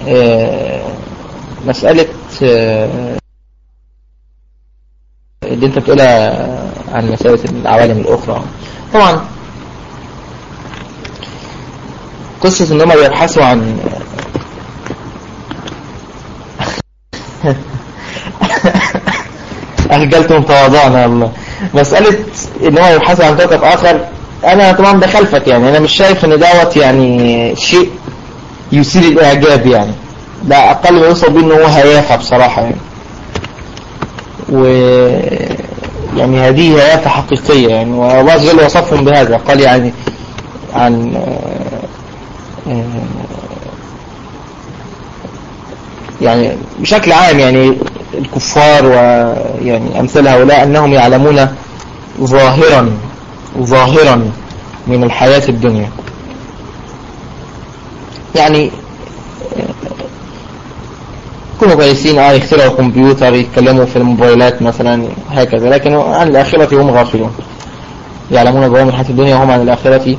آه، مسألة آه، اللي انت بتقولها عن مسألة العوالم الأخرى طبعا قصة ان هم بيبحثوا عن أهجلتم تواضعنا والله مسألة ان هم يبحثوا عن كوكب آخر أنا طبعا ده خلفك يعني أنا مش شايف ان دوت يعني شيء يثير الإعجاب يعني ده أقل ما يوصل بيه ان هو هيافة بصراحة يعني و يعني هذه هيافة حقيقية يعني والله عز وجل وصفهم بهذا قال يعني عن آه، آه، يعني بشكل عام يعني الكفار ويعني أمثال هؤلاء أنهم يعلمون ظاهرا ظاهرا من الحياة الدنيا يعني يكونوا كويسين اه يخترعوا كمبيوتر يتكلموا في الموبايلات مثلا هكذا لكن عن الآخرة هم غافلون يعلمون جوامع الحياة الدنيا وهم عن الآخرة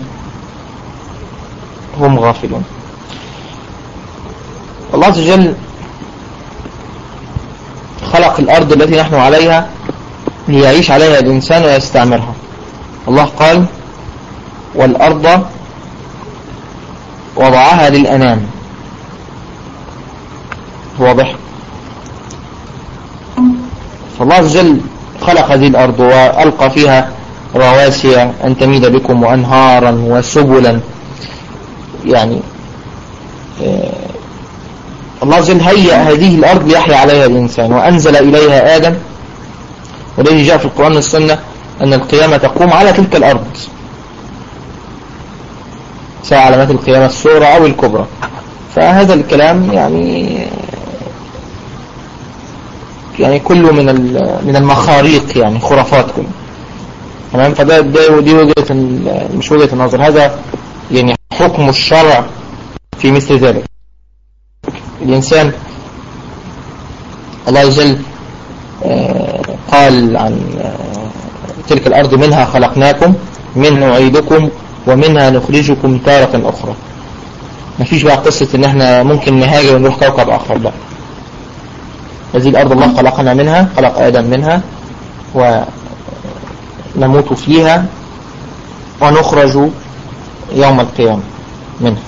هم غافلون الله عز وجل خلق الأرض التي نحن عليها ليعيش عليها الإنسان ويستعمرها الله قال والأرض وضعها للأنام واضح فالله عز وجل خلق هذه الأرض وألقى فيها رواسي أن تميد بكم وأنهارا وسبلا يعني آه، الله عز وجل هيأ هذه الأرض ليحيا عليها الإنسان وأنزل إليها آدم والذي جاء في القرآن والسنة أن القيامة تقوم على تلك الأرض سواء علامات القيامة الصغرى أو الكبرى فهذا الكلام يعني يعني كله من من المخاريق يعني خرافات كله تمام فده ده دي وجهة مش وجهة النظر هذا يعني حكم الشرع في مثل ذلك الإنسان الله عز وجل آه، قال عن آه، تلك الأرض منها خلقناكم من نعيدكم ومنها نخرجكم تارة أخرى مفيش بقى قصة ان احنا ممكن نهاجر ونروح كوكب اخر لا هذه الارض الله خلقنا منها خلق ادم منها ونموت فيها ونخرج يوم القيامة منها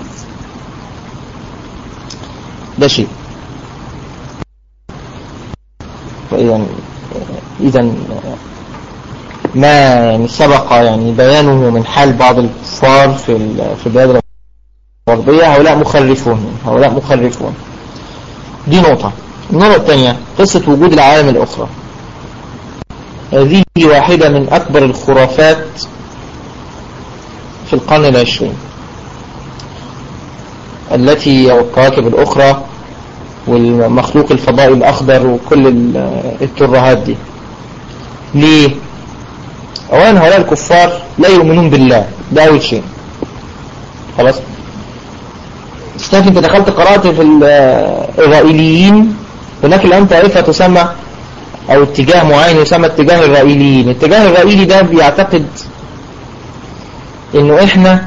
ده شيء فإذا إذا ما يعني سبق يعني بيانه من حال بعض الكفار في في البلاد الغربية هؤلاء مخرفون هؤلاء مخرفون دي نقطة النقطة الثانية قصة وجود العالم الأخرى هذه واحدة من أكبر الخرافات في القرن العشرين التي والكواكب الأخرى والمخلوق الفضائي الأخضر وكل الترهات دي ليه أولا هؤلاء الكفار لا يؤمنون بالله ده أول شيء خلاص استاذ انت دخلت قرأت في الرائليين هناك الآن طائفة تسمى أو اتجاه معين يسمى اتجاه الرائليين اتجاه الرائلي ده بيعتقد انه احنا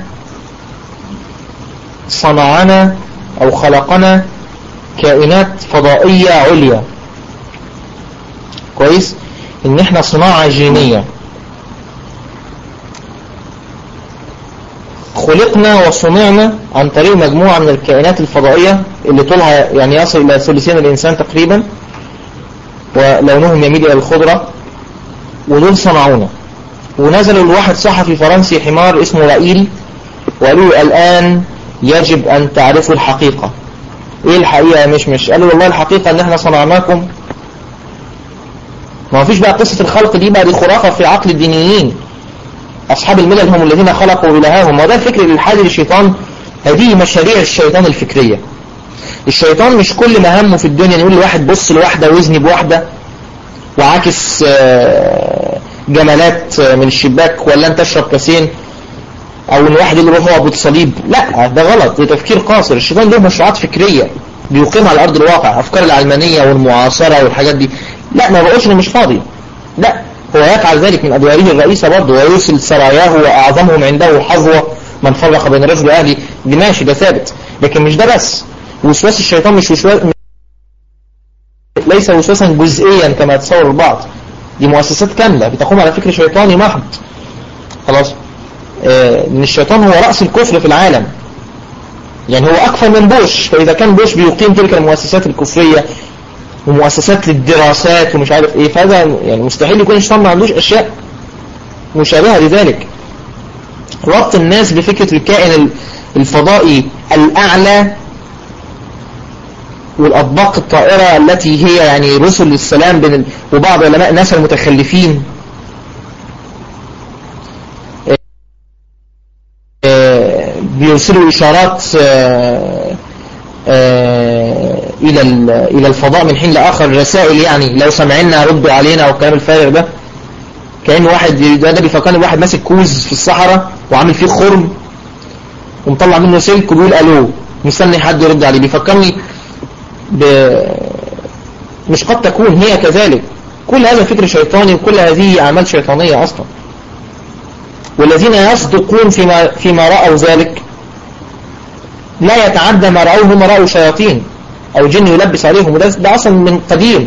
صنعنا او خلقنا كائنات فضائية عليا كويس ان احنا صناعة جينية خلقنا وصنعنا عن طريق مجموعة من الكائنات الفضائية اللي طولها يعني يصل إلى ثلثين الإنسان تقريبا ولونهم يميل إلى الخضرة ودول صنعونا ونزلوا لواحد صحفي فرنسي حمار اسمه رائيل وقالوا الآن يجب أن تعرفوا الحقيقة ايه الحقيقة مش مش قالوا والله الحقيقة ان احنا صنعناكم ما فيش بقى قصة الخلق دي بقى دي خرافة في عقل الدينيين أصحاب الملل هم الذين خلقوا إلههم وده الفكر الحالي للشيطان هذه مشاريع الشيطان الفكرية الشيطان مش كل ما همه في الدنيا يقول لواحد بص لواحدة وزني بواحدة وعاكس آه، جمالات من الشباك ولا انت تشرب كاسين او ان واحد يقول روح اعبد صليب لا ده غلط ده تفكير قاصر الشيطان له مشروعات فكرية بيقيمها على ارض الواقع افكار العلمانية والمعاصرة والحاجات دي لا ما بقولش انه مش فاضي لا هو يفعل ذلك من أدواره الرئيسة برضه ويرسل سراياه وأعظمهم عنده حظوة من فرق بين رجل وأهلي دي ماشي ده ثابت لكن مش ده بس وسواس الشيطان مش وسواس ليس وسواسا جزئيا كما يتصور البعض دي مؤسسات كاملة بتقوم على فكر شيطاني محض خلاص آه، ان الشيطان هو رأس الكفر في العالم يعني هو أكثر من بوش فإذا كان بوش بيقيم تلك المؤسسات الكفرية ومؤسسات للدراسات ومش عارف ايه فهذا يعني مستحيل يكون الشيطان ما عندوش أشياء مشابهة لذلك ربط الناس بفكرة الكائن الفضائي الأعلى والأطباق الطائرة التي هي يعني رسل السلام بين وبعض علماء الناس المتخلفين بيرسلوا إشارات آه، آه، إلى إلى الفضاء من حين لآخر رسائل يعني لو سمعنا ردوا علينا والكلام الفارغ ده كأن واحد ده, ده بيفكرني واحد ماسك كوز في الصحراء وعامل فيه خرم ومطلع منه سلك وبيقول ألو مستني حد يرد عليه بيفكرني ب... مش قد تكون هي كذلك كل هذا فكر شيطاني وكل هذه أعمال شيطانية أصلا والذين يصدقون فيما, فيما رأوا ذلك لا يتعدى ما رأوه هم رأوا شياطين أو جن يلبس عليهم وده ده أصلا من قديم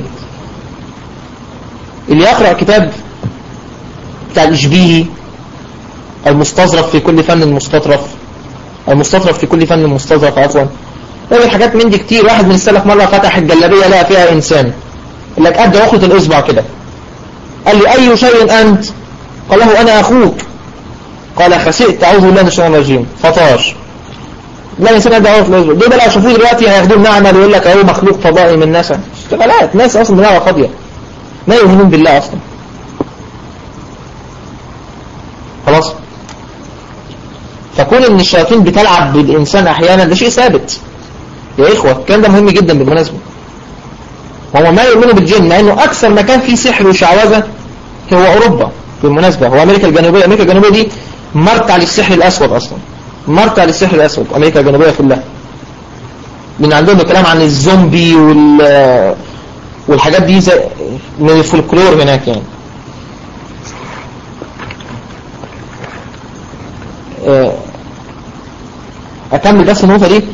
اللي يقرأ كتاب بتاع الإشبيهي المستظرف في كل فن مستطرف المستطرف في كل فن مستظرف عفوا هذه حاجات من دي كتير واحد من السلف مرة فتح الجلابية لقى فيها إنسان قال لك أدى أخرة الإصبع كده قال لي أي شيء أنت قال له أنا أخوك قال خسئت أعوذ بالله من الشيطان الرجيم فطار لا الإنسان أدى أخرة الإصبع دول بقى شوفوه دلوقتي هياخدوه نعمل ويقول لك أهو مخلوق فضائي من ناسا اشتغالات ناس أصلا دماغها فاضية ما يؤمنون بالله أصلا خلاص فكون ان الشياطين بتلعب بالإنسان أحيانا ده شيء ثابت يا إخوة الكلام ده مهم جدا بالمناسبة هو ما يؤمنوا بالجن مع أنه أكثر مكان فيه سحر وشعوذة هو أوروبا بالمناسبة هو أمريكا الجنوبية أمريكا الجنوبية دي مرتع للسحر الأسود أصلا مرتع للسحر الأسود أمريكا الجنوبية كلها من عندهم الكلام عن الزومبي وال والحاجات دي زي من الفولكلور هناك يعني أكمل بس النقطة دي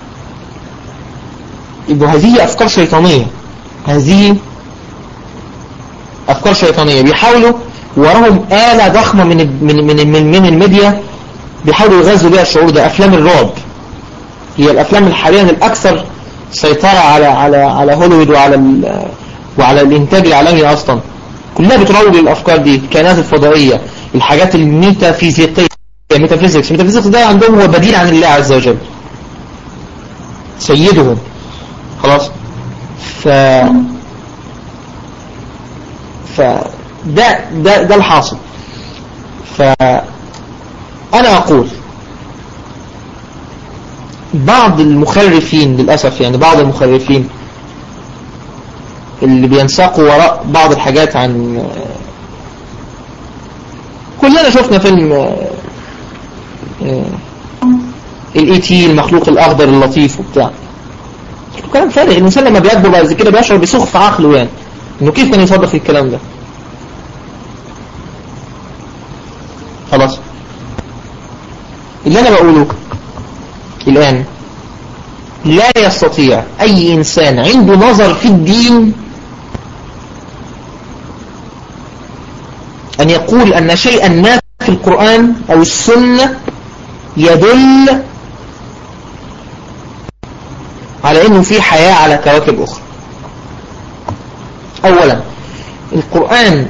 يبقى هذه أفكار شيطانية هذه أفكار شيطانية بيحاولوا وراهم آلة ضخمة من من من من, من الميديا بيحاولوا يغذوا بيها الشعور ده أفلام الرعب هي الأفلام حاليا الأكثر سيطرة على على على هوليوود وعلى وعلى الإنتاج العالمي أصلا كلها بتروج للأفكار دي الكائنات الفضائية الحاجات الميتافيزيقية ميتافيزيكس الميتافيزيكس ده عندهم هو بديل عن الله عز وجل سيدهم خلاص ف ف ده ده ده الحاصل ف انا اقول بعض المخرفين للأسف يعني بعض المخرفين اللي بينساقوا وراء بعض الحاجات عن كلنا شفنا فيلم الاي تي المخلوق الاخضر اللطيف وبتاع كلام فارغ الانسان لما بيكبر بعد كده بيشعر بسخف في عقله يعني انه كيف كان يصدق الكلام ده خلاص اللي انا بقوله الان لا يستطيع اي انسان عنده نظر في الدين ان يقول ان شيئا ما في القرآن او السنة يدل على انه في حياة على كواكب اخرى اولا القرآن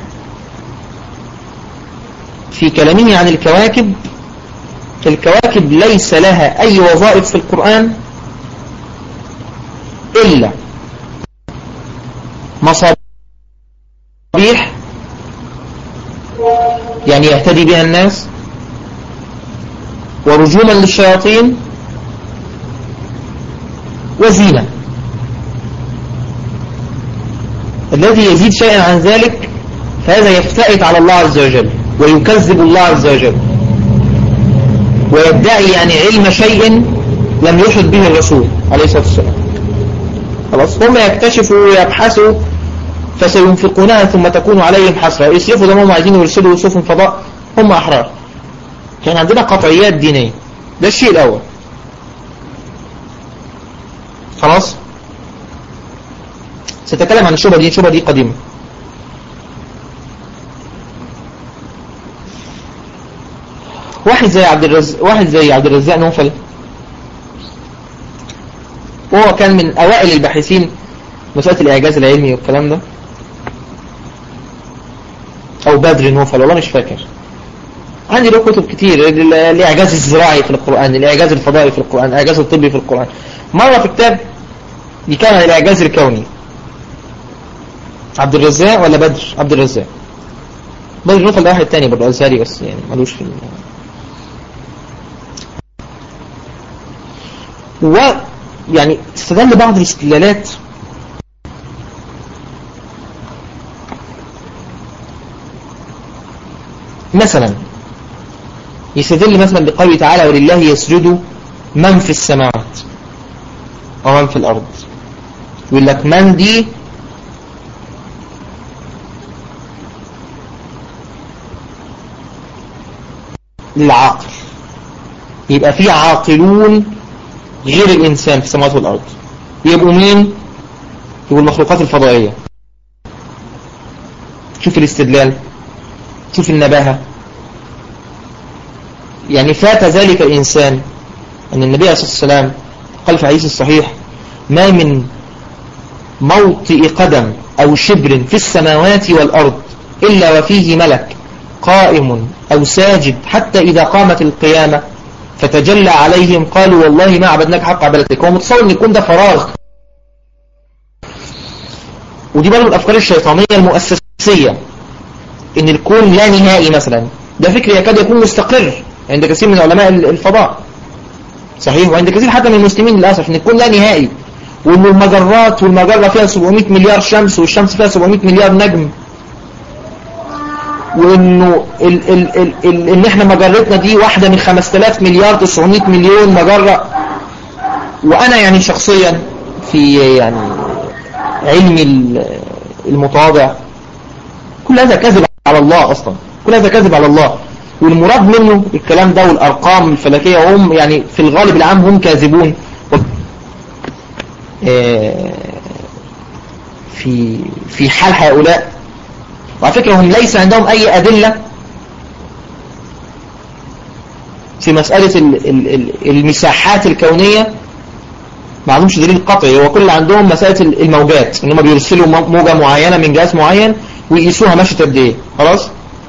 في كلامه عن الكواكب الكواكب ليس لها اي وظائف في القرآن الا مصابيح يعني يهتدي بها الناس ورجوما للشياطين وزينة الذي يزيد شيئا عن ذلك فهذا يفتئت على الله عز وجل ويكذب الله عز وجل ويدعي يعني علم شيء لم يحط به الرسول عليه الصلاة والسلام خلاص هم يكتشفوا ويبحثوا فسينفقونها ثم تكون عليهم حسرة يصرفوا زي ما هم عايزين يرسلوا سفن فضاء هم أحرار كان عندنا قطعيات دينية ده الشيء الأول خلاص سأتكلم عن الشبهة دي الشبهة دي قديمة واحد زي عبد الرزاق واحد زي عبد الرزاق نوفل وهو كان من أوائل الباحثين مسألة الإعجاز العلمي والكلام ده أو بدر نوفل والله مش فاكر عندي له كتب كتير ال- الإعجاز الزراعي في القرآن الإعجاز الفضائي في القرآن الإعجاز الطبي في القرآن مرة في كتاب بيتكلم عن الإعجاز الكوني عبد الرزاق ولا بدر عبد الرزاق بدر نوفل ده واحد تاني برضه أزهري بس يعني ملوش في ال- و يعني استدل بعض الاستدلالات مثلا يستدل مثلا بقوله تعالى ولله يسجد من في السماوات ومن في الأرض يقول لك من دي للعاقل يبقى في عاقلون غير الإنسان في السماوات والأرض يبقوا مين يبقوا المخلوقات الفضائية شوف الاستدلال شوف النباهة يعني فات ذلك الإنسان أن النبي عليه الصلاة والسلام قال في حديث الصحيح ما من موطئ قدم أو شبر في السماوات والأرض إلا وفيه ملك قائم أو ساجد حتى إذا قامت القيامة فتجلى عليهم قالوا والله ما عبدناك حق عبادتك هو متصور أن يكون ده فراغ ودي برضه الأفكار الشيطانية المؤسسية ان الكون لا نهائي مثلا ده فكر يكاد يكون مستقر عند كثير من علماء الفضاء صحيح وعند كثير حتى من المسلمين للأسف ان الكون لا نهائي وان المجرات والمجرة فيها 700 مليار شمس والشمس فيها 700 مليار نجم وانه ال ال ال ال ان احنا مجرتنا دي واحدة من 5000 مليار 900 مليون مجرة وانا يعني شخصيا في يعني علمي المتواضع كل هذا كذب على الله أصلا كل هذا كذب على الله والمراد منه الكلام ده والأرقام الفلكية هم يعني في الغالب العام هم كاذبون في في حال هؤلاء وعلى فكرة هم ليس عندهم أي أدلة في مسألة المساحات الكونية ما عندهمش دليل قطعي هو كل عندهم مسألة الموجات ان هم بيرسلوا موجة معينة من جهاز معين ويقيسوها مشت قد ايه خلاص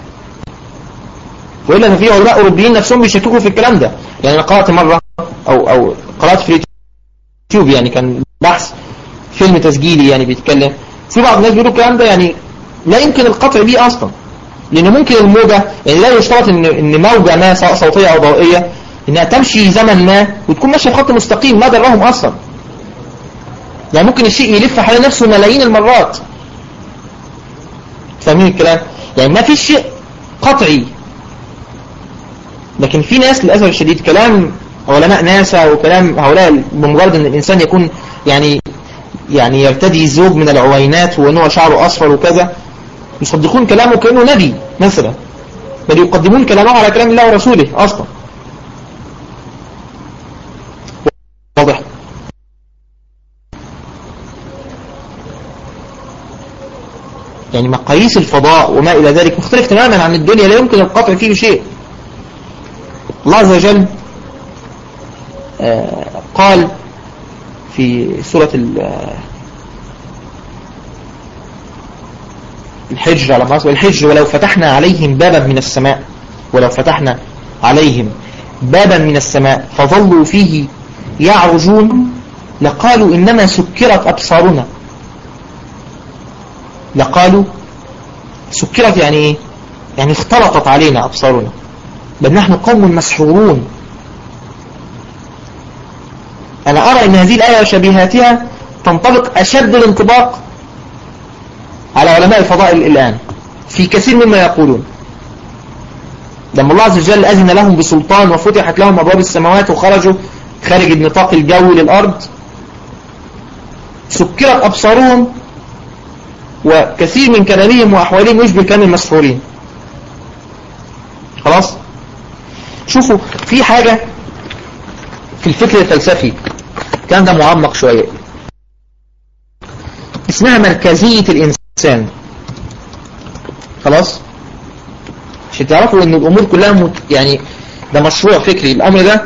وإلا في علماء أوروبيين نفسهم بيشككوا في الكلام ده يعني أنا قرأت مرة أو أو قرأت في اليوتيوب يعني كان بحث فيلم تسجيلي يعني بيتكلم في بعض الناس بيقولوا الكلام ده يعني لا يمكن القطع بيه أصلا لأن ممكن الموجة يعني لا يشترط إن إن موجة ما سواء صوتية أو ضوئية إنها تمشي زمن ما وتكون ماشية في خط مستقيم ما دراهم أصلا يعني ممكن الشيء يلف حوالين نفسه ملايين المرات فاهمين الكلام يعني ما في شيء قطعي لكن في ناس للأسف الشديد كلام علماء ناسا وكلام هؤلاء بمجرد ان الانسان يكون يعني يعني يرتدي زوج من العوينات وان هو شعره اصفر وكذا يصدقون كلامه كانه نبي مثلا بل يقدمون كلامه على كلام الله ورسوله اصلا واضح يعني مقاييس الفضاء وما إلى ذلك مختلف تماما عن الدنيا لا يمكن القطع فيه شيء الله عز وجل آه قال في سورة الحجر على ما الحجر ولو فتحنا عليهم بابا من السماء ولو فتحنا عليهم بابا من السماء فظلوا فيه يعرجون لقالوا إنما سكرت أبصارنا لقالوا سكرت يعني ايه يعني اختلطت علينا أبصارنا بل نحن قوم مسحورون أنا أرى أن هذه الآية وشبيهاتها تنطبق أشد الانطباق على علماء الفضاء الآن في كثير مما يقولون لما الله عز وجل أذن لهم بسلطان وفتحت لهم أبواب السماوات وخرجوا خارج النطاق الجوي للأرض سكرت أبصارهم وكثير من كلامهم وأحوالهم يشبه كلام المسحورين خلاص شوفوا في حاجة في الفكر الفلسفي الكلام ده معمق شوية اسمها مركزية الإنسان خلاص عشان تعرفوا ان الامور كلها مت... يعني ده مشروع فكري الامر ده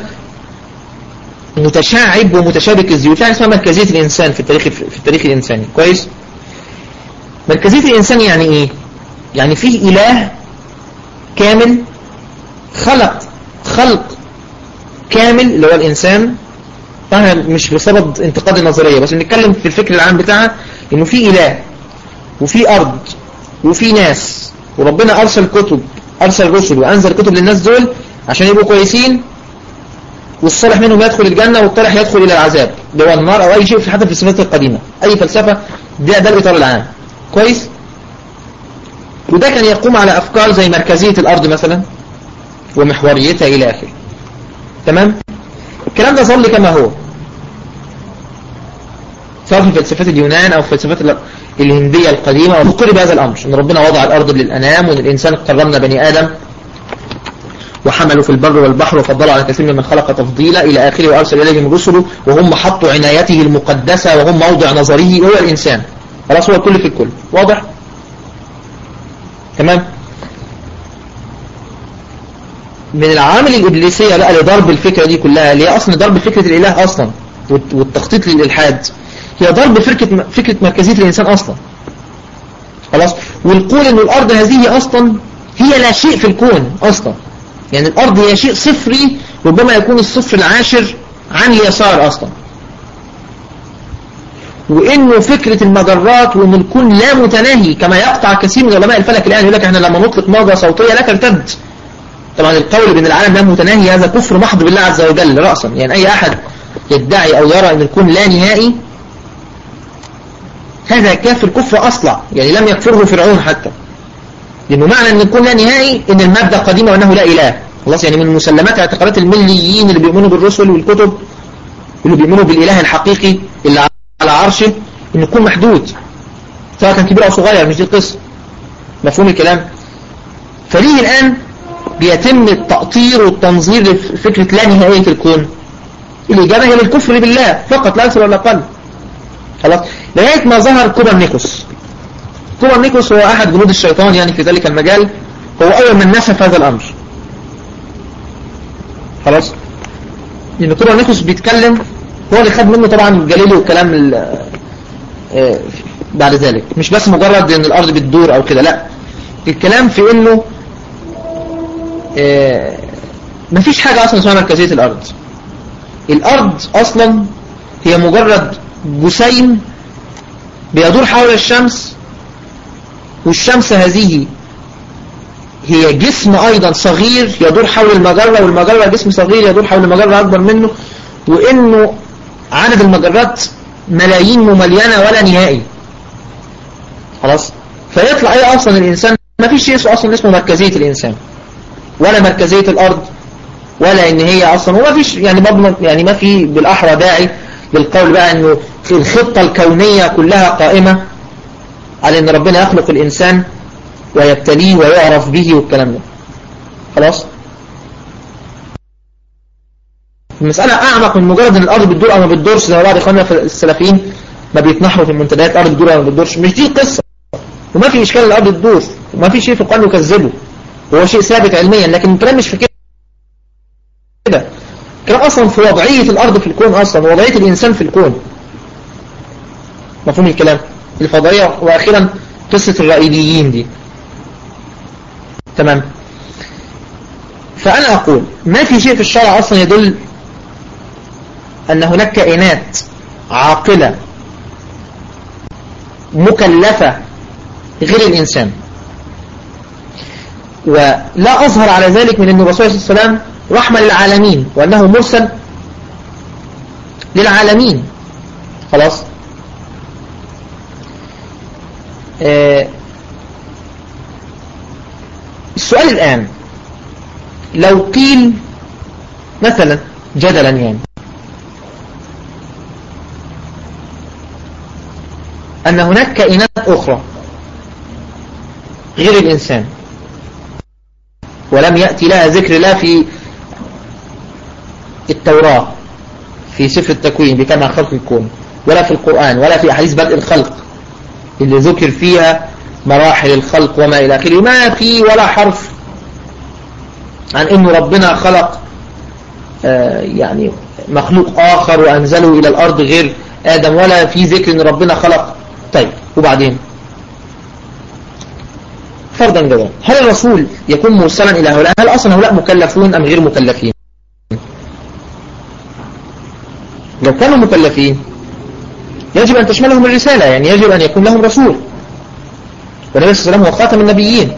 متشعب ومتشابك الزيوت في حاجه اسمها مركزيه الانسان في التاريخ في التاريخ الانساني كويس مركزيه الانسان يعني ايه يعني فيه اله كامل خلق خلق كامل اللي هو الانسان طبعا مش بسبب انتقاد النظريه بس بنتكلم في الفكر العام بتاعها انه في اله وفي ارض وفي ناس وربنا ارسل كتب ارسل رسل وانزل كتب للناس دول عشان يبقوا كويسين والصالح منهم يدخل الجنة والطالح يدخل إلى العذاب اللي هو النار أو أي شيء في حتى في الفلسفات القديمة أي فلسفة ده ده الإطار العام كويس وده كان يقوم على أفكار زي مركزية الأرض مثلا ومحوريتها إلى آخره تمام الكلام ده ظل كما هو سواء في فلسفات اليونان أو في فلسفات الهندية القديمة وذكر بهذا الأمر أن ربنا وضع الأرض للأنام وأن الإنسان قررنا بني آدم وحملوا في البر والبحر وفضلوا على كثير ممن خلق تفضيلا إلى آخره وأرسل إليهم رسله وهم حطوا عنايته المقدسة وهم موضع نظره هو الإنسان خلاص هو الكل في الكل واضح تمام من العوامل الإبليسية بقى لضرب الفكرة دي كلها اللي هي أصلا ضرب فكرة الإله أصلا والتخطيط للإلحاد هي ضرب فكرة فكرة مركزية الإنسان أصلا خلاص والقول إن الأرض هذه أصلا هي لا شيء في الكون أصلا يعني الأرض هي شيء صفري ربما يكون الصفر العاشر عن اليسار أصلا وإنه فكرة المجرات وإن الكون لا متناهي كما يقطع كثير من علماء الفلك الآن يقول لك إحنا لما نطلق موجة صوتية لا ترتد طبعا القول بأن العالم لا متناهي هذا كفر محض بالله عز وجل رأسا يعني أي أحد يدعي أو يرى أن الكون لا نهائي هذا كافر كفر أصلع يعني لم يكفره فرعون حتى لأنه معنى أن الكون لا نهائي أن المادة قديمة وأنه لا إله خلاص يعني من مسلمات اعتقادات المليين اللي بيؤمنوا بالرسل والكتب واللي بيؤمنوا بالإله الحقيقي اللي على عرشه أن يكون محدود سواء كان كبير أو صغير مش دي القصة مفهوم الكلام فليه الآن بيتم التأطير والتنظير لفكرة لا نهائية الكون الإجابة هي للكفر بالله فقط لا أكثر ولا أقل خلاص لغاية ما ظهر كوبرنيكوس كوبرنيكوس هو أحد جنود الشيطان يعني في ذلك المجال هو أول من نسف هذا الأمر خلاص لأن كوبرنيكوس بيتكلم هو اللي خد منه طبعا جاليليو والكلام بعد ذلك مش بس مجرد ان الارض بتدور او كده لا الكلام في انه اه مفيش حاجة اصلا اسمها مركزية الارض الارض اصلا هي مجرد جسيم بيدور حول الشمس والشمس هذه هي جسم ايضا صغير يدور حول المجرة والمجرة جسم صغير يدور حول مجرة اكبر منه وانه عدد المجرات ملايين مملينة ولا نهائي خلاص فيطلع ايه اصلا الانسان ما فيش شيء اصلا اسمه مركزية الانسان ولا مركزية الارض ولا ان هي اصلا وما فيش يعني برضه يعني ما في بالاحرى داعي للقول بقى انه الخطة الكونية كلها قائمة على ان ربنا يخلق الانسان ويبتليه ويعرف به والكلام ده خلاص المسألة أعمق من مجرد أن الأرض بتدور أو ما بتدورش زي بعض إخواننا في السلفيين ما بيتنحروا في المنتديات الأرض بتدور أو ما بتدورش مش دي القصة وما في إشكال الأرض تدور وما في شيء في القرآن يكذبه هو شيء ثابت علميا لكن الكلام مش في كده الكلام أصلا في وضعية الأرض في الكون أصلا ووضعية الإنسان في الكون مفهوم الكلام الفضائية وأخيرا قصة الرائديين دي تمام فأنا أقول ما في شيء في الشرع أصلا يدل أن هناك كائنات عاقلة مكلفة غير الإنسان ولا أظهر على ذلك من أن الرسول صلى الله عليه وسلم رحمة للعالمين وأنه مرسل للعالمين خلاص آه السؤال الآن لو قيل مثلا جدلا يعني أن هناك كائنات أخرى غير الإنسان ولم يأتي لها ذكر لا في التوراة في سفر التكوين بكما خلق الكون ولا في القرآن ولا في أحاديث بدء الخلق اللي ذكر فيها مراحل الخلق وما إلى آخره ما في ولا حرف عن أن ربنا خلق آه يعني مخلوق آخر وأنزله إلى الأرض غير آدم ولا في ذكر أن ربنا خلق طيب وبعدين فرضا جدا هل الرسول يكون مرسلا إلى هؤلاء هل أصلا هؤلاء مكلفون أم غير مكلفين لو كانوا مكلفين يجب أن تشملهم الرسالة يعني يجب أن يكون لهم رسول والنبي صلى الله عليه وسلم هو خاتم النبيين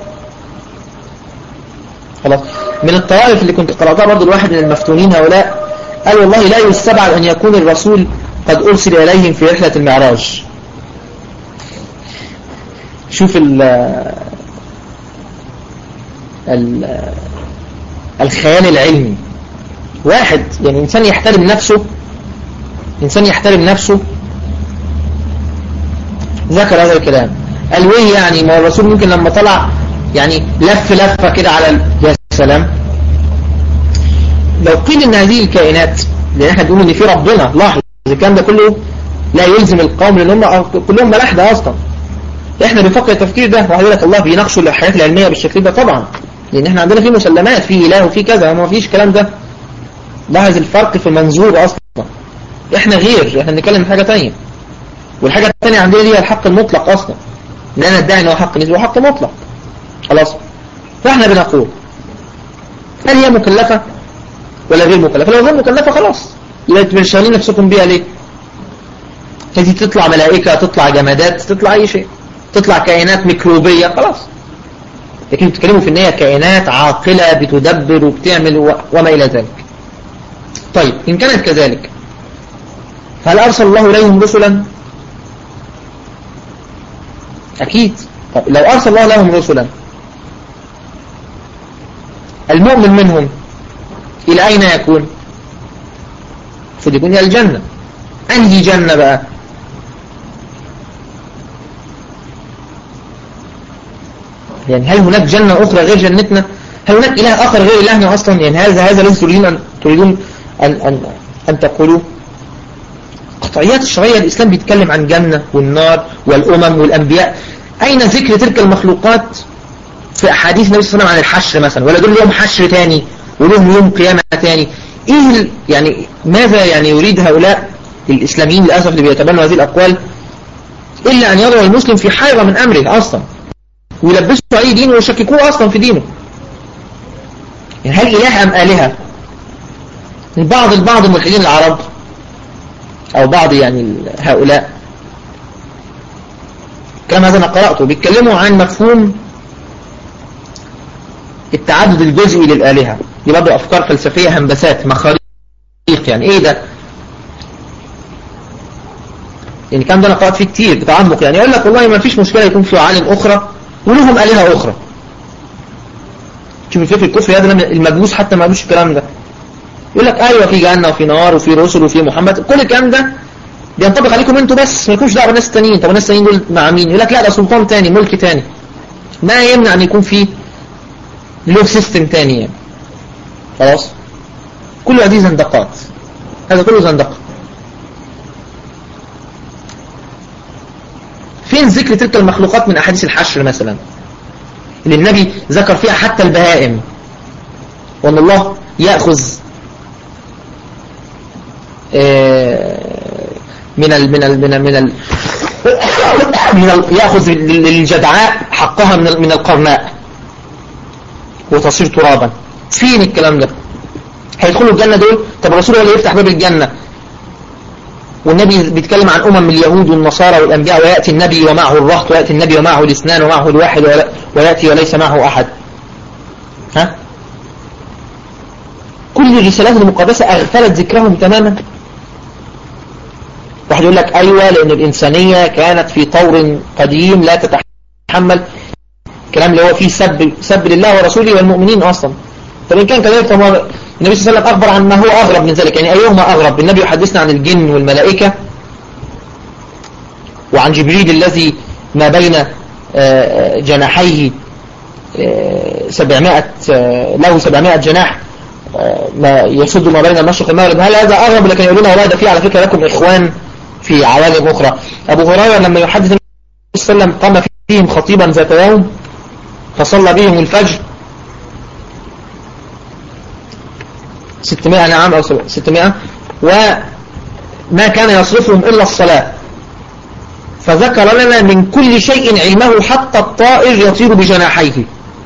خلاص من الطوائف اللي كنت قرأتها برضو الواحد من المفتونين هؤلاء قال والله لا يستبعد أن يكون الرسول قد أرسل إليهم في رحلة المعراج شوف ال ال الخيال العلمي واحد يعني إنسان يحترم نفسه إنسان يحترم نفسه ذكر هذا الكلام قال ويه يعني ما الرسول ممكن لما طلع يعني لف لفة كده على يا سلام لو قيل ان هذه الكائنات لان احنا بنقول ان في ربنا لاحظ الكلام ده كله لا يلزم القوم لان هم كلهم ملاحدة اصلا احنا بنفكر التفكير ده وهيقول لك الله بيناقشوا الحياة العلمية بالشكل ده طبعا لان احنا عندنا في مسلمات في اله وفي كذا ما فيش الكلام ده لاحظ الفرق في المنظور اصلا احنا غير احنا بنتكلم في حاجة تانية والحاجة التانية عندنا دي الحق المطلق اصلا ان انا ادعي ان هو حق نسبي وحق مطلق خلاص فاحنا بنقول هل هي مكلفة ولا غير مكلفة لو غير مكلفة خلاص يبقى انتوا شغالين نفسكم بيها ليه هذه تطلع ملائكة تطلع جمادات تطلع اي شيء تطلع كائنات ميكروبية خلاص لكن بتتكلموا في ان هي كائنات عاقلة بتدبر وبتعمل وما الى ذلك طيب ان كانت كذلك هل ارسل الله اليهم رسلا اكيد طب لو ارسل الله لهم رسلا المؤمن منهم الى اين يكون المفروض يكون الى الجنة انهي جنة بقى يعني هل هناك جنة أخرى غير جنتنا هل هناك إله آخر غير إلهنا أصلا يعني هذا هذا الذي تريدون أن تريدون أن أن أن تقولوا قطعيات الشرعية الإسلام بيتكلم عن جنة والنار والأمم والأنبياء أين ذكر تلك المخلوقات في أحاديث النبي صلى الله عليه وسلم عن الحشر مثلا ولا دول يوم حشر تاني ولهم يوم قيامة تاني إيه يعني ماذا يعني يريد هؤلاء الإسلاميين للأسف اللي بيتبنوا هذه الأقوال إلا أن يضع المسلم في حيرة من أمره أصلا ويلبسوا أي دين ويشككوه أصلا في دينه يعني هل إله أم آلهة البعض البعض الملحدين العرب أو بعض يعني هؤلاء كما هذا أنا قرأته بيتكلموا عن مفهوم التعدد الجزئي للآلهة دي برضه أفكار فلسفية همبسات مخاريق يعني إيه ده يعني كان ده أنا قرأت فيه كتير بتعمق يعني يقول لك والله ما فيش مشكلة يكون في عالم أخرى ولهم آلهة أخرى شوف الفكر الكفري هذا المجوس حتى ما قالوش الكلام ده يقول لك أيوة في جنة وفي نار وفي رسل وفي محمد كل الكلام ده بينطبق عليكم انتوا بس ما يكونش دعوه بالناس التانيين طب الناس التانيين دول مع مين يقول لك لا ده سلطان تاني ملك تاني ما يمنع ان يكون في له سيستم تاني يعني خلاص كل هذه زندقات هذا كله زندقه فين ذكر تلك المخلوقات من أحاديث الحشر مثلا اللي النبي ذكر فيها حتى البهائم وأن الله يأخذ من ال من ال من ال من ال من ال يأخذ للجدعاء حقها من من القرناء وتصير ترابا فين الكلام ده هيدخلوا الجنة دول طب الرسول هو اللي يفتح باب الجنة والنبي بيتكلم عن أمم اليهود والنصارى والأنبياء ويأتي النبي ومعه الرهط ويأتي النبي ومعه الاثنان ومعه الواحد ويأتي وليس معه أحد ها كل الرسالات المقدسة أغفلت ذكرهم تماما واحد يقول لك أيوة لأن الإنسانية كانت في طور قديم لا تتحمل الكلام اللي هو فيه سب, سب لله ورسوله والمؤمنين أصلا طب إن كان كذلك فما النبي صلى الله عليه وسلم أخبر عن ما هو أغرب من ذلك يعني أيهما أغرب النبي يحدثنا عن الجن والملائكة وعن جبريل الذي ما بين جناحيه سبعمائة له سبعمائة جناح ما يسد ما بين المشرق والمغرب هل هذا أغرب لكن يقولون والله ده في على فكرة لكم إخوان في عوالم أخرى أبو هريرة لما يحدث صلى الله عليه وسلم قام فيهم خطيبا ذات يوم فصلى بهم الفجر 600 نعم أو 600 وما كان يصرفهم إلا الصلاة فذكر لنا من كل شيء علمه حتى الطائر يطير بجناحيه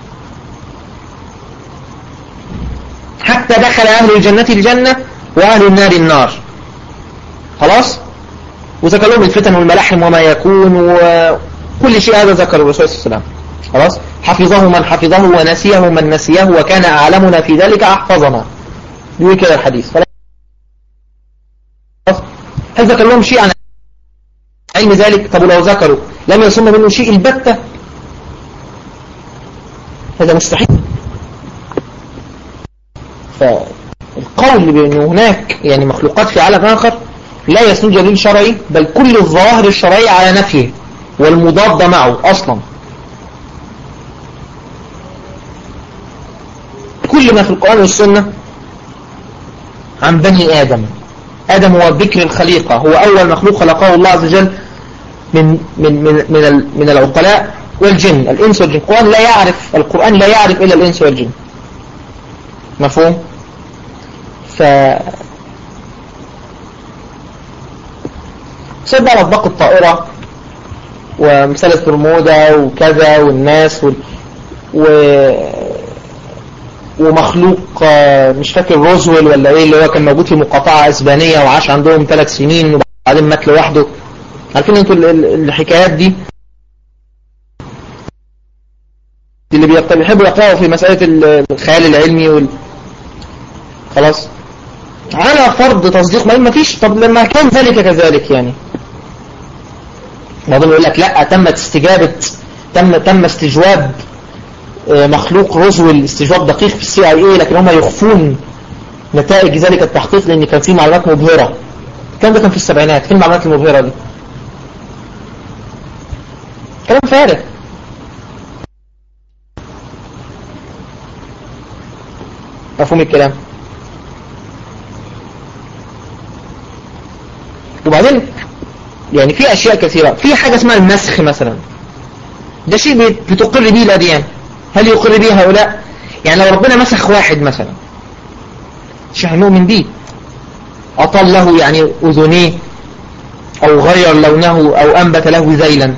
حتى دخل أهل الجنة الجنة وأهل النار النار خلاص وذكر لهم الفتن والملاحم وما يكون وكل شيء هذا ذكر الرسول صلى الله عليه وسلم خلاص حفظه من حفظه ونسيه من نسيه وكان أعلمنا في ذلك أحفظنا يقول كده الحديث خلاص هل ذكر لهم شيء عن علم ذلك طب لو ذكروا لم يصم منه شيء البتة هذا مستحيل فالقول بأن هناك يعني مخلوقات في عالم آخر لا يسند دليل شرعي بل كل الظواهر الشرعية على نفيه والمضاد معه أصلا كل ما في القرآن والسنة عن بني آدم آدم هو بكر الخليقة هو أول مخلوق خلقه الله عز وجل من من من من, من العقلاء والجن الإنس والجن القرآن لا يعرف القرآن لا يعرف إلا الإنس والجن مفهوم ف سيد بقى أطباق الطائرة ومثلث برمودا وكذا والناس وال... و... ومخلوق مش فاكر روزويل ولا ايه اللي هو كان موجود في مقاطعة اسبانية وعاش عندهم ثلاث سنين وبعدين مات لوحده عارفين انتوا الحكايات دي اللي بيحبوا يقرأوا في مسألة الخيال العلمي وال... خلاص على فرض تصديق ما فيش طب لما كان ذلك كذلك يعني بعضهم يقول لك لا تمت استجابة تم تم استجواب مخلوق روزويل استجواب دقيق في السي اي اي لكن هم يخفون نتائج ذلك التحقيق لان كان في معلومات مبهرة الكلام ده كان في السبعينات فين المعلومات المبهرة دي كلام فارغ مفهوم الكلام وبعدين يعني في اشياء كثيرة في حاجة اسمها المسخ مثلا ده شيء بتقر به الاديان هل يقر به هؤلاء يعني لو ربنا مسخ واحد مثلا مش هنؤمن به اطل له يعني اذنيه او غير لونه او انبت له ذيلا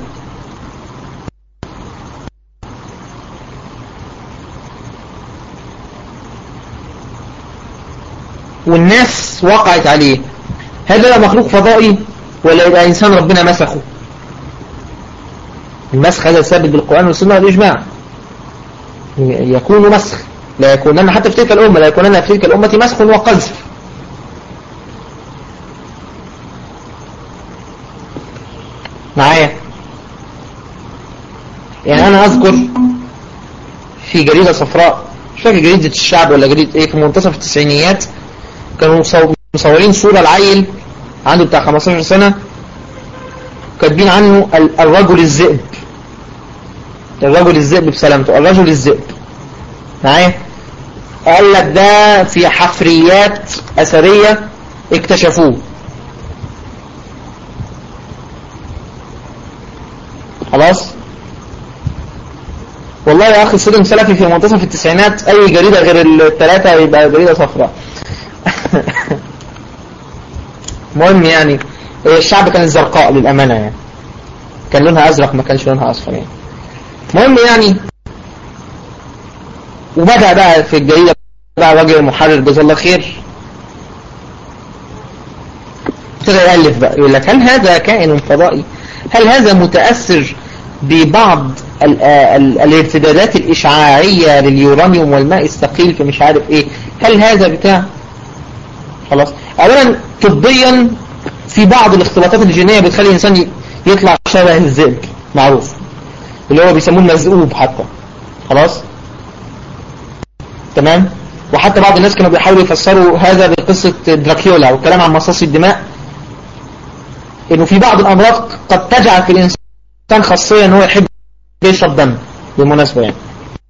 والناس وقعت عليه هذا مخلوق فضائي ولا يبقى إنسان ربنا مسخه المسخ هذا ثابت بالقرآن والسنة والإجماع يكون مسخ لا يكونن حتى في تلك الأمة لا يكونن في تلك الأمة مسخ وقذف معايا يعني أنا أذكر في جريدة صفراء مش فاكر جريدة الشعب ولا جريدة ايه في منتصف التسعينيات كانوا مصورين صورة العيل عنده بتاع 15 سنة كاتبين عنه الرجل الذئب الرجل الذئب بسلامته الرجل الذئب معايا قال لك ده في حفريات أثرية اكتشفوه خلاص والله يا أخي سلم سلفي في منتصف التسعينات أي جريدة غير الثلاثة يبقى جريدة صفراء مهم يعني الشعب كان الزرقاء للأمانة يعني كان لونها أزرق ما كانش لونها أصفر يعني مهم يعني وبدأ بقى في الجريدة بقى راجل محرر جزاه الله خير ابتدى يألف بقى يقول لك هل هذا كائن فضائي هل هذا متأثر ببعض ال ال الارتدادات الإشعاعية لليورانيوم والماء الثقيل في مش عارف ايه هل هذا بتاع خلاص اولا طبيا في بعض الاختلاطات الجينية بتخلي الانسان يطلع شبه الذئب معروف اللي هو بيسموه المذئوب حتى خلاص تمام وحتى بعض الناس كانوا بيحاولوا يفسروا هذا بقصة دراكيولا والكلام عن مصاصي الدماء انه في بعض الامراض قد تجعل في الانسان خاصية ان هو يحب يشرب دم بالمناسبة يعني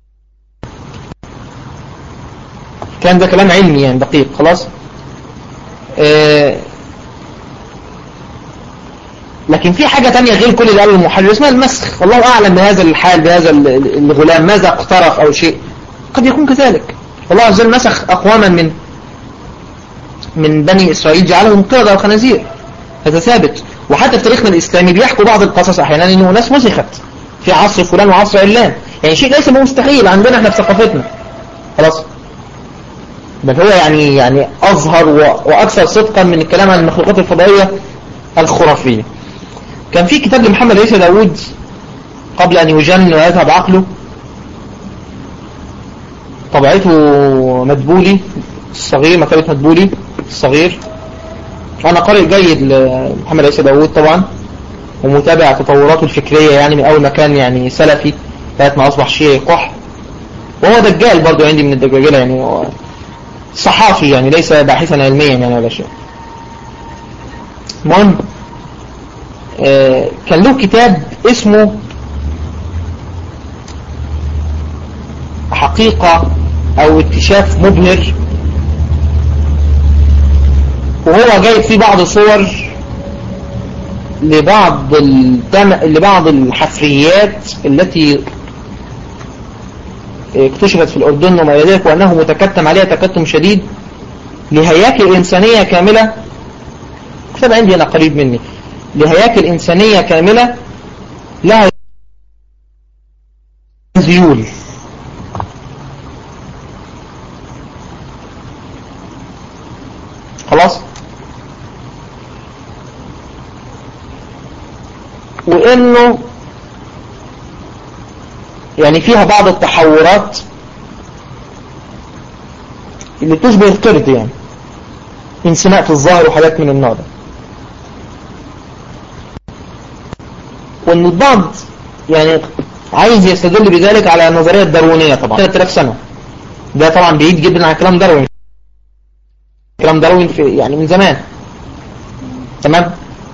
كان ده كلام علمي يعني دقيق خلاص آه لكن في حاجة تانية غير كل اللي قاله المحرر اسمها المسخ الله أعلم بهذا الحال بهذا الغلام ماذا اقترف أو شيء قد يكون كذلك الله عز وجل مسخ أقواما من من بني إسرائيل جعلهم قردة وخنازير هذا ثابت وحتى في تاريخنا الإسلامي بيحكوا بعض القصص أحيانا إنه ناس مسخت في عصر فلان وعصر علان يعني شيء ليس مستحيل عندنا احنا في ثقافتنا خلاص بل هو يعني يعني أظهر وأكثر صدقا من الكلام عن المخلوقات الفضائية الخرافية كان في كتاب لمحمد عيسى داود قبل أن يجن ويذهب عقله طبعته مدبولي الصغير مكتبة مدبولي الصغير أنا قارئ جيد لمحمد عيسى داود طبعا ومتابع تطوراته الفكرية يعني من أول ما كان يعني سلفي لغاية ما أصبح شيعي قح وهو دجال برضو عندي من الدجاجلة يعني هو صحافي يعني ليس باحثا علميا يعني ولا شيء المهم آه كان له كتاب اسمه حقيقة او اكتشاف مبهر وهو جايب فيه بعض صور لبعض الدم... لبعض الحفريات التي اكتشفت في الأردن وما ذلك وأنه متكتم عليها تكتم شديد لهياكل إنسانية كاملة كتاب عندي أنا قريب مني لهياكل إنسانية كاملة لها زيول خلاص وانه يعني فيها بعض التحورات اللي تشبه القرد يعني انسماء في الظاهر وحاجات من النوع ده وان البعض يعني عايز يستدل بذلك على النظرية الداروينية طبعا 3000 سنة ده طبعا بعيد جدا عن كلام داروين كلام داروين في يعني من زمان تمام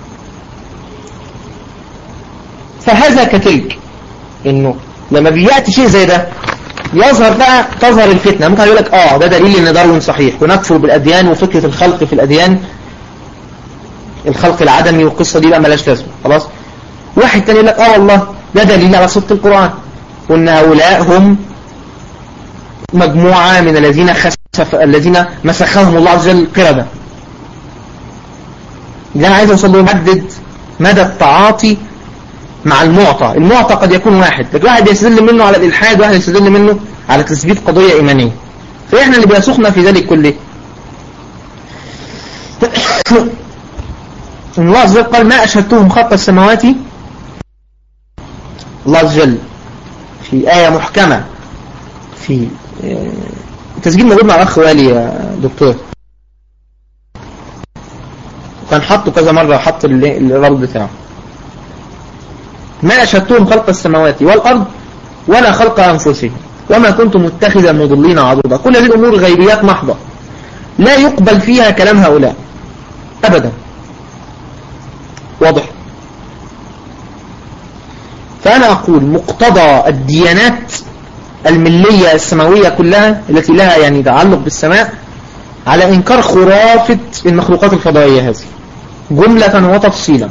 فهذا كتلك انه لما بيأتي شيء زي ده يظهر بقى تظهر الفتنة ممكن يقول لك اه ده دليل ان داروين صحيح ونكفر بالاديان وفكرة الخلق في الاديان الخلق العدمي والقصة دي بقى ملاش لازمة خلاص واحد تاني يقول لك اه والله ده دليل على صدق القرآن وان هؤلاء هم مجموعة من الذين خسف الذين مسخهم الله عز وجل قردة ده انا عايز اوصل له يحدد مدى التعاطي مع المعطى المعطى قد يكون واحد لكن واحد يستدل منه على الإلحاد واحد يستدل منه على تثبيت قضية إيمانية فإحنا اللي بيسوقنا في ذلك كله الله عز وجل قال ما أشهدتهم خلق السماوات الله عز وجل في آية محكمة في تسجيل موجود مع الأخ والي يا دكتور وكان حطه كذا مرة حط الرابط بتاعه ما أشهدتهم خلق السماوات والأرض ولا خلق أنفسهم وما كنت متخذا مضلين عضوضا كل هذه الأمور غيبيات محضة لا يقبل فيها كلام هؤلاء أبدا واضح فأنا أقول مقتضى الديانات الملية السماوية كلها التي لها يعني تعلق بالسماء على إنكار خرافة المخلوقات الفضائية هذه جملة وتفصيلا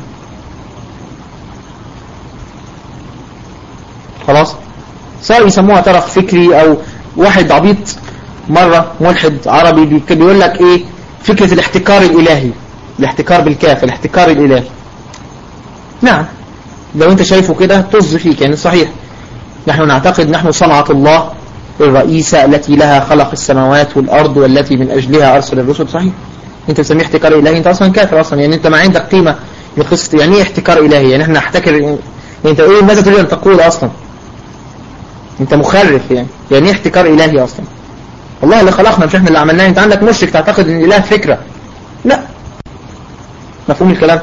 خلاص سواء يسموها طرف فكري او واحد عبيط مرة ملحد عربي بيقول لك ايه فكرة الاحتكار الالهي الاحتكار بالكاف الاحتكار الالهي نعم لو انت شايفه كده طز فيك يعني صحيح نحن نعتقد نحن صنعة الله الرئيسة التي لها خلق السماوات والأرض والتي من أجلها أرسل الرسل صحيح انت تسميه احتكار إلهي انت أصلا كافر أصلا يعني انت ما عندك قيمة لقصة يعني ايه احتكار إلهي يعني احنا نحتكر يعني انت ايه ماذا تريد أن تقول أصلا انت مخرف يعني يعني ايه احتكار الهي اصلا الله اللي خلقنا مش احنا اللي عملناه انت عندك مشرك تعتقد ان الاله فكرة لا مفهوم الكلام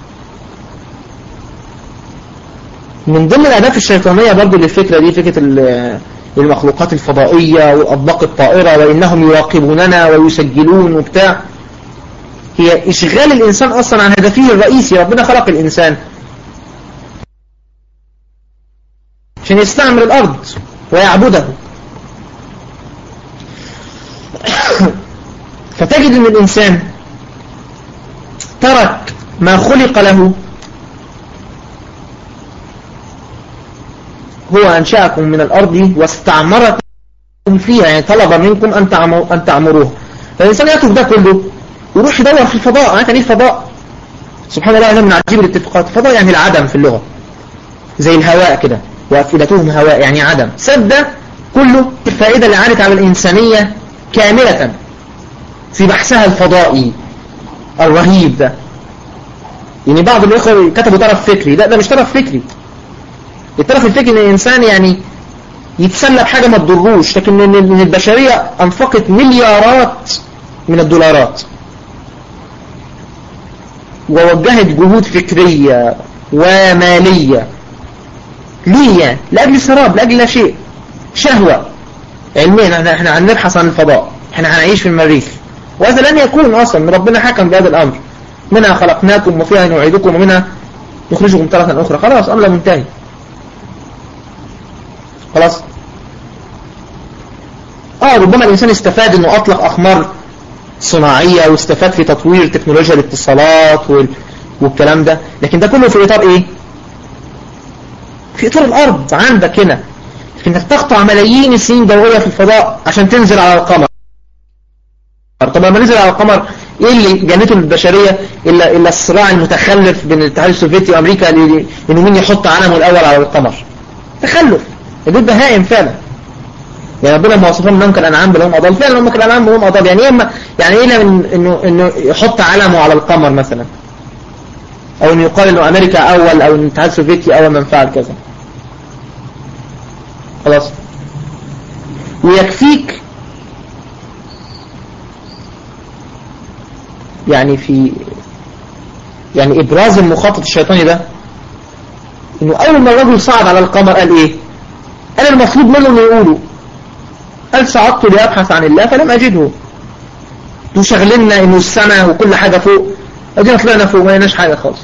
من ضمن الاهداف الشيطانية برضو للفكرة دي فكرة المخلوقات الفضائية والاطباق الطائرة وانهم يراقبوننا ويسجلون وبتاع هي اشغال الانسان اصلا عن هدفه الرئيسي ربنا خلق الانسان عشان يستعمر الأرض ويعبده فتجد أن الإنسان ترك ما خلق له هو أنشأكم من الأرض واستعمركم فيها يعني طلب منكم أن تعمروا أن تعمروها فالإنسان يترك ده كله ويروح يدور في الفضاء عارف يعني ايه فضاء سبحان الله هذا من عجيب الاتفاقات فضاء يعني العدم في اللغة زي الهواء كده وأفئدتهم هواء يعني عدم سد كله الفائدة اللي عادت على الإنسانية كاملة في بحثها الفضائي الرهيب ده يعني بعض الإخوة كتبوا طرف فكري لا ده مش طرف فكري الطرف الفكري ان الإنسان يعني يتسلى بحاجة ما تضروش لكن ان البشرية أنفقت مليارات من الدولارات ووجهت جهود فكرية ومالية ليه لأجل سراب لأجل لا شيء شهوة علميا احنا هنبحث عن الفضاء احنا هنعيش في المريخ وهذا لن يكون أصلا ربنا حكم بهذا الأمر منها خلقناكم وفيها نعيدكم ومنها نخرجكم ترة أخرى خلاص أمر منتهي خلاص اه ربما الإنسان استفاد أنه أطلق أخمار صناعية واستفاد في تطوير تكنولوجيا الاتصالات وال... والكلام ده لكن ده كله في إطار إيه في إطار الأرض عندك هنا انك تقطع ملايين السنين ضوئية في الفضاء عشان تنزل على القمر طب لما نزل على القمر ايه اللي جنته البشرية الا, إلا الصراع المتخلف بين الاتحاد السوفيتي وامريكا انه مين يحط علمه الاول على القمر تخلف دول بهائم فعلا يعني ربنا ما وصفهم انهم كالانعام بل هم اضل فعلا هم كالانعام بل هم اضل يعني ايه يعني ايه من انه انه يحط علمه على القمر مثلا او انه يقال انه امريكا اول او الاتحاد السوفيتي اول من فعل كذا خلاص ويكفيك يعني في يعني ابراز المخطط الشيطاني ده انه اول ما الرجل صعد على القمر قال ايه قال المفروض منه انه يقولوا قال صعدت لابحث عن الله فلم اجده دول شغلنا انه السماء وكل حاجة فوق ادينا طلعنا فوق ما لقيناش حاجة خالص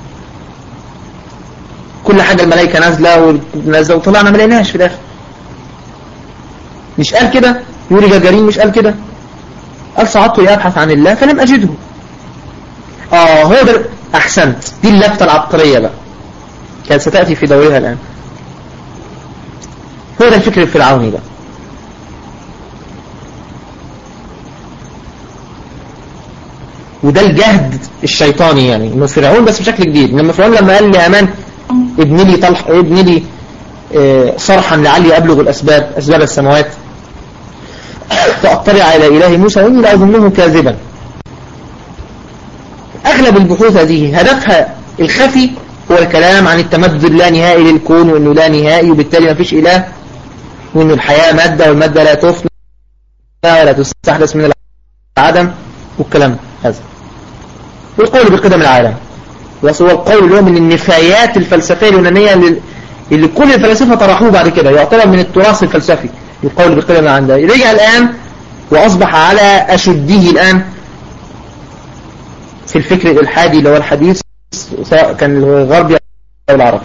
كل حاجة الملائكة نازلة ونازلة وطلعنا ما لقيناش في الاخر مش قال كده يوري جاجارين مش قال كده قال صعدت لأبحث عن الله فلم أجده آه هو ده أحسنت دي اللفتة العبقرية بقى كانت ستأتي في دورها الآن هو ده الفكر الفرعوني بقى وده الجهد الشيطاني يعني انه فرعون بس بشكل جديد لما فرعون لما قال لأمان ابني لي طلح ابني لي اه صرحا لعلي أبلغ الأسباب أسباب السماوات فأطلع إلى إله موسى وإني لأظنه كاذبا أغلب البحوث هذه هدفها الخفي هو الكلام عن التمدد اللانهائي للكون وإنه لا نهائي وبالتالي ما فيش إله وإنه الحياة مادة والمادة لا تفنى ولا تستحدث من العدم والكلام هذا والقول بقدم العالم بس هو القول اللي هو من النفايات الفلسفية اليونانية اللي كل الفلاسفة طرحوه بعد كده يعتبر من التراث الفلسفي القول بقدم عنده رجع الآن وأصبح على أشده الآن في الفكر الإلحادي اللي هو الحديث سواء كان الغربي أو العربي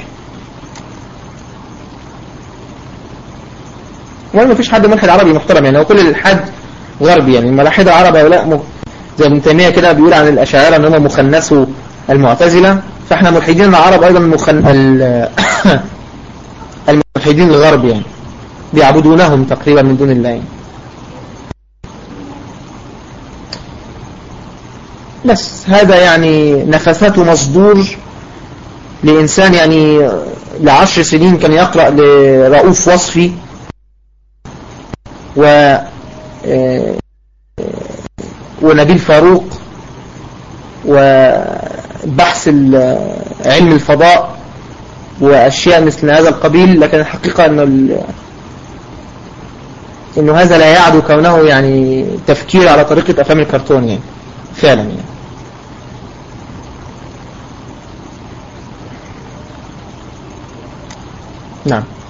وما فيش حد ملحد عربي محترم يعني هو كل الإلحاد غربي يعني الملاحدة عرب أو لا زي ابن تيمية كده بيقول عن الأشاعرة ان هم مخنثوا المعتزلة فاحنا ملحدين العرب أيضا مخن... الملحدين الغرب يعني بيعبدونهم تقريبا من دون الله يعني. بس هذا يعني نفثته مصدور لإنسان يعني لعشر سنين كان يقرأ لرؤوف وصفي و ونبيل فاروق وبحث علم الفضاء وأشياء مثل هذا القبيل لكن الحقيقة أنه انه هذا لا يعدو كونه يعني تفكير على طريقة افلام الكرتون يعني فعلا يعني نعم